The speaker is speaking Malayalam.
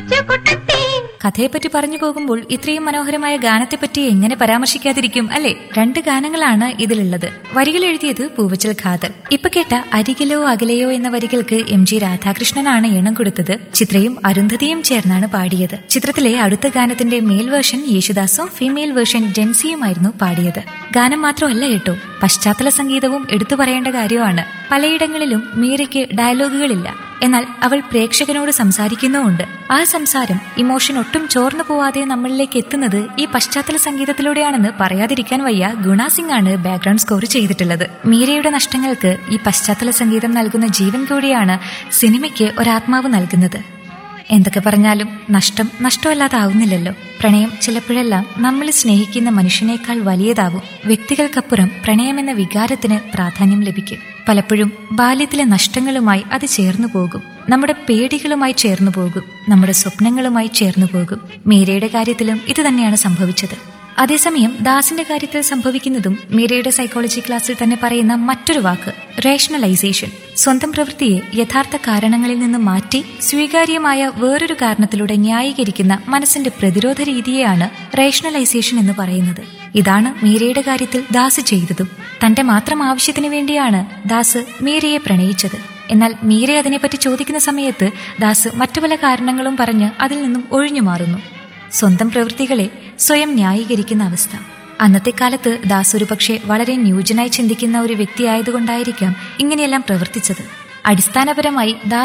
കഥയെപ്പറ്റി പറഞ്ഞു പോകുമ്പോൾ ഇത്രയും മനോഹരമായ ഗാനത്തെപ്പറ്റി എങ്ങനെ പരാമർശിക്കാതിരിക്കും അല്ലെ രണ്ട് ഗാനങ്ങളാണ് ഇതിലുള്ളത് വരികൾ എഴുതിയത് പൂവച്ചൽ ഖാദർ ഇപ്പൊ കേട്ട അരികിലോ അകലെയോ എന്ന വരികൾക്ക് എം ജി രാധാകൃഷ്ണനാണ് ഈണം കൊടുത്തത് ചിത്രയും അരുന്ധതിയും ചേർന്നാണ് പാടിയത് ചിത്രത്തിലെ അടുത്ത ഗാനത്തിന്റെ മെയിൽ വേർഷൻ യേശുദാസും ഫീമെയിൽ വേർഷൻ ജെൻസിയുമായിരുന്നു പാടിയത് ഗാനം മാത്രമല്ല കേട്ടോ പശ്ചാത്തല സംഗീതവും എടുത്തു പറയേണ്ട കാര്യമാണ് പലയിടങ്ങളിലും മീരയ്ക്ക് ഡയലോഗുകളില്ല എന്നാൽ അവൾ പ്രേക്ഷകനോട് സംസാരിക്കുന്നുമുണ്ട് ആ സംസാരം ഇമോഷൻ ഒട്ടും ചോർന്നു പോവാതെ നമ്മളിലേക്ക് എത്തുന്നത് ഈ പശ്ചാത്തല സംഗീതത്തിലൂടെയാണെന്ന് പറയാതിരിക്കാൻ വയ്യ ഗുണ സിംഗ് ആണ് ബാക്ക്ഗ്രൗണ്ട് സ്കോർ ചെയ്തിട്ടുള്ളത് മീരയുടെ നഷ്ടങ്ങൾക്ക് ഈ പശ്ചാത്തല സംഗീതം നൽകുന്ന ജീവൻ കൂടിയാണ് സിനിമയ്ക്ക് ഒരാത്മാവ് നൽകുന്നത് എന്തൊക്കെ പറഞ്ഞാലും നഷ്ടം നഷ്ടമല്ലാതാവുന്നില്ലല്ലോ പ്രണയം ചിലപ്പോഴെല്ലാം നമ്മൾ സ്നേഹിക്കുന്ന മനുഷ്യനേക്കാൾ വലിയതാവും വ്യക്തികൾക്കപ്പുറം പ്രണയമെന്ന വികാരത്തിന് പ്രാധാന്യം ലഭിക്കും പലപ്പോഴും ബാല്യത്തിലെ നഷ്ടങ്ങളുമായി അത് ചേർന്നു പോകും നമ്മുടെ പേടികളുമായി ചേർന്നു പോകും നമ്മുടെ സ്വപ്നങ്ങളുമായി ചേർന്നു പോകും മീരയുടെ കാര്യത്തിലും ഇത് തന്നെയാണ് സംഭവിച്ചത് അതേസമയം ദാസിന്റെ കാര്യത്തിൽ സംഭവിക്കുന്നതും മീരയുടെ സൈക്കോളജി ക്ലാസ്സിൽ തന്നെ പറയുന്ന മറ്റൊരു വാക്ക് റേഷണലൈസേഷൻ സ്വന്തം പ്രവൃത്തിയെ യഥാർത്ഥ കാരണങ്ങളിൽ നിന്ന് മാറ്റി സ്വീകാര്യമായ വേറൊരു കാരണത്തിലൂടെ ന്യായീകരിക്കുന്ന മനസ്സിന്റെ പ്രതിരോധ രീതിയെയാണ് റേഷണലൈസേഷൻ എന്ന് പറയുന്നത് ഇതാണ് മീരയുടെ കാര്യത്തിൽ ദാസ് ചെയ്തതും തന്റെ മാത്രം ആവശ്യത്തിന് വേണ്ടിയാണ് ദാസ് മീരയെ പ്രണയിച്ചത് എന്നാൽ മീര അതിനെപ്പറ്റി ചോദിക്കുന്ന സമയത്ത് ദാസ് മറ്റു പല കാരണങ്ങളും പറഞ്ഞ് അതിൽ നിന്നും ഒഴിഞ്ഞു മാറുന്നു സ്വന്തം പ്രവൃത്തികളെ സ്വയം ന്യായീകരിക്കുന്ന അവസ്ഥ അന്നത്തെ കാലത്ത് ദാസ് ഒരുപക്ഷെ വളരെ ന്യൂജനായി ചിന്തിക്കുന്ന ഒരു വ്യക്തിയായതുകൊണ്ടായിരിക്കാം ഇങ്ങനെയെല്ലാം പ്രവർത്തിച്ചത് അടിസ്ഥാനപരമായി ദാസ്